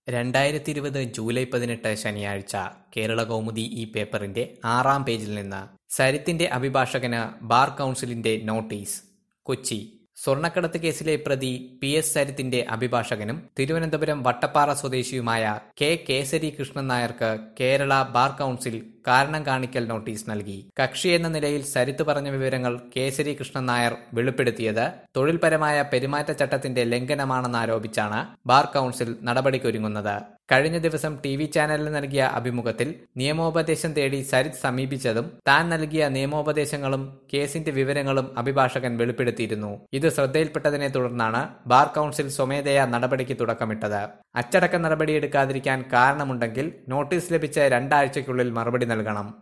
രണ്ടായിരത്തി ഇരുപത് ജൂലൈ പതിനെട്ട് ശനിയാഴ്ച കേരള കൗമുദി ഈ പേപ്പറിന്റെ ആറാം പേജിൽ നിന്ന് സരിത്തിന്റെ അഭിഭാഷകന് ബാർ കൌൺസിലിന്റെ നോട്ടീസ് കൊച്ചി സ്വർണ്ണക്കടത്ത് കേസിലെ പ്രതി പി എസ് സരിത്തിന്റെ അഭിഭാഷകനും തിരുവനന്തപുരം വട്ടപ്പാറ സ്വദേശിയുമായ കെ കേസരി കൃഷ്ണൻ നായർക്ക് കേരള ബാർ കൌൺസിൽ കാരണം കാണിക്കൽ നോട്ടീസ് നൽകി കക്ഷി എന്ന നിലയിൽ സരിത്ത് പറഞ്ഞ വിവരങ്ങൾ കേസരി കൃഷ്ണൻ നായർ വെളിപ്പെടുത്തിയത് തൊഴിൽപരമായ പെരുമാറ്റച്ചട്ടത്തിന്റെ ലംഘനമാണെന്നാരോപിച്ചാണ് ബാർ കൌൺസിൽ നടപടിക്കൊരുങ്ങുന്നത് കഴിഞ്ഞ ദിവസം ടി വി ചാനലിന് നൽകിയ അഭിമുഖത്തിൽ നിയമോപദേശം തേടി സരിത്ത് സമീപിച്ചതും താൻ നൽകിയ നിയമോപദേശങ്ങളും കേസിന്റെ വിവരങ്ങളും അഭിഭാഷകൻ വെളിപ്പെടുത്തിയിരുന്നു ഇത് ശ്രദ്ധയിൽപ്പെട്ടതിനെ തുടർന്നാണ് ബാർ കൌൺസിൽ സ്വമേധയാ നടപടിക്ക് തുടക്കമിട്ടത് അച്ചടക്ക നടപടിയെടുക്കാതിരിക്കാൻ കാരണമുണ്ടെങ്കിൽ നോട്ടീസ് ലഭിച്ച രണ്ടാഴ്ചയ്ക്കുള്ളിൽ മറുപടി നൽകണം